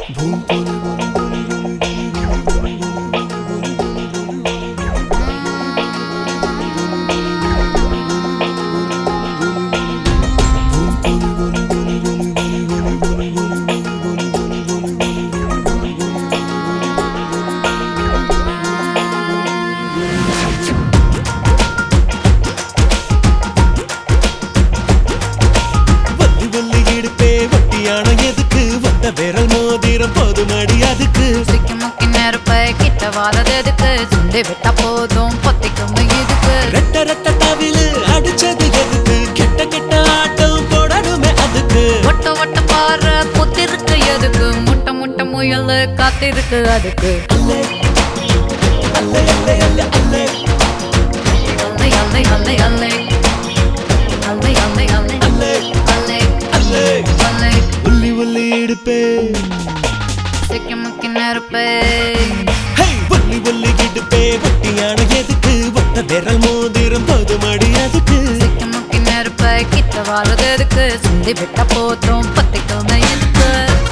வள்ளி வள்ளி இடுப்பே வட்டியான எதுக்கு வந்த விரல் மோதிரம் போதுமடி அதுக்கு சிக்கி முக்கி நெருப்பை கிட்ட வாரது எதுக்கு சுண்டி விட்டா போதும் பொத்திக்கும் இதுக்கு ரெட்ட ரெட்ட தவிலு அடிச்சது எதுக்கு கெட்ட கெட்ட ஆட்டம் போடணுமே அதுக்கு ஒட்ட ஒட்ட பாரு புத்திருக்கு எதுக்கு முட்டை முட்டை முயல் காத்திருக்கு அதுக்கு அல்லே அல்லே அல்லே அல்லே அல்லே அல்லை அல்லை அல்லை அல்லை அல்லை அல்லை அல்லை அல்லே அல்லை அல்லே அல்லை உள்ளி உள்ளி இடுப்பே சிக்கி முக்கி நெருப்பை ஹே வள்ளி வள்ளி இடுப்பே வட்டியான எதுக்கு வந்த விரல் மோதிரம் போதுமடி அதுக்கு சிக்கி முக்கி நெருப்பை கிட்ட வாரது எதுக்கு சுண்டி விட்டா போதும் பொத்திக்கும் இதுக்கு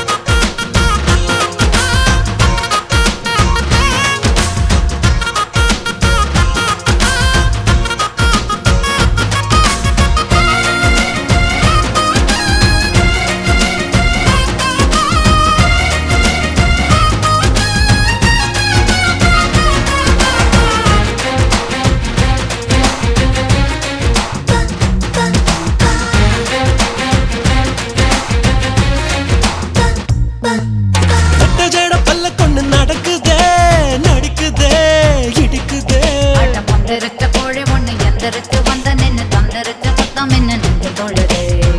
பட்ட ஜட பல்ல கொண்டு நடக்குதே நடிக்குதே இடிக்குதே அட வந்திருக்க கோழி ஒண்ணு எந்திரிச்சு வந்த நின்னு தந்திருச்சு மொத்தம் என்ன நின்று தொழுதே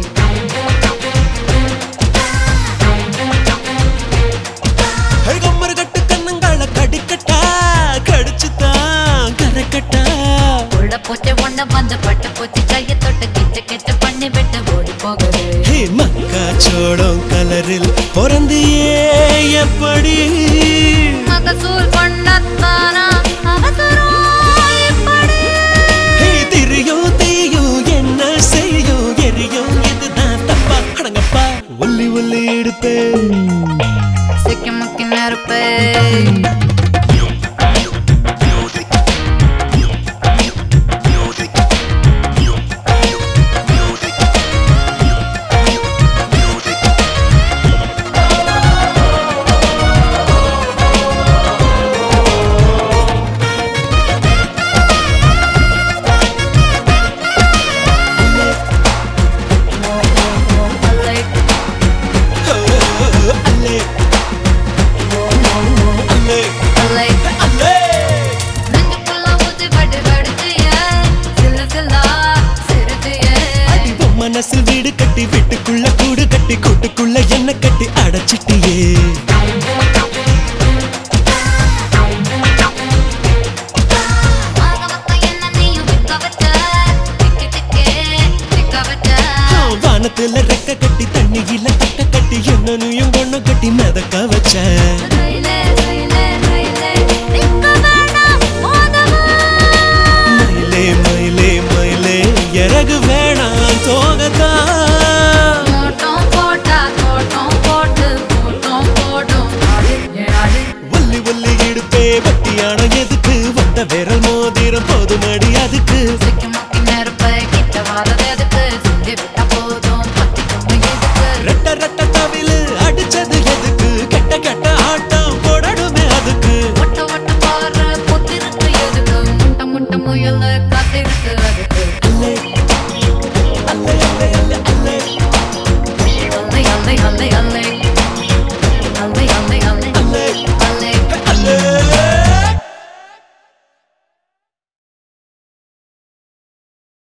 ஹே கம்மர் கட்டு கண்ணங்கால கடிக்கட்டா கடிச்சுதான் கரைக்கட்டா உள்ள பூச்சி ஒண்ணு வந்து பட்டு பூச்சி கையை தொட்டு கிச்சு கிச்சு பண்ணி விட்டு ஓடி போகுது ஹே மக்கா சோளம் கலரில் பிறந்தியே எப்படி மகசூல் பண்ணத்தானா அவசரம் இப்படி ஹே திரியும் தீயும் என்ன செய்யும் எரியும் இதுதான் தப்பா அடங்கப்பா ஒல்லி ஒல்லி எடுப்பே சிக்கி முக்கி நெருப்பே அல்லை அல்லே அல்லே அல்லை அல்லே நெஞ்சுக்குள்ள ஊசி பட்டு வெடிச்சிய சில்லு சில்லா சிரிச்சிய அடி உன் மனசில் வீடு கட்டி வீட்டுக்குள்ள கூடு கட்டி கூட்டுக்குள்ள என்ன கட்டி அடைச்சிட்டியே ஆக மொத்தம் என்ன நீயும் விற்க வச்ச டிக்கி டிக்கே டிக்க வச்ச வானத்துல ரெக்க கட்டி தண்ணியில தட்ட கட்டி என்னனையும் கொண்டு கட்டி மிதக்க வச்ச ரயிலே ரயிலே ரயிலே நிக்க வேணாம் மோதவா மயிலே மயிலே மயிலே இறகு வேணாம் தோகத்தான் மோட்டம் போட்டா தோட்டம் போட்டு கூட்டம் போடும் ஆடு ஏ ஆடு ஒல்லி ஒல்லி இடுப்பே வட்டியான எதுக்கு வந்த விரல் மோதிரம் போதுமடி அதுக்கு சிக்கி முக்கி நெருப்பை கிட்ட வாரது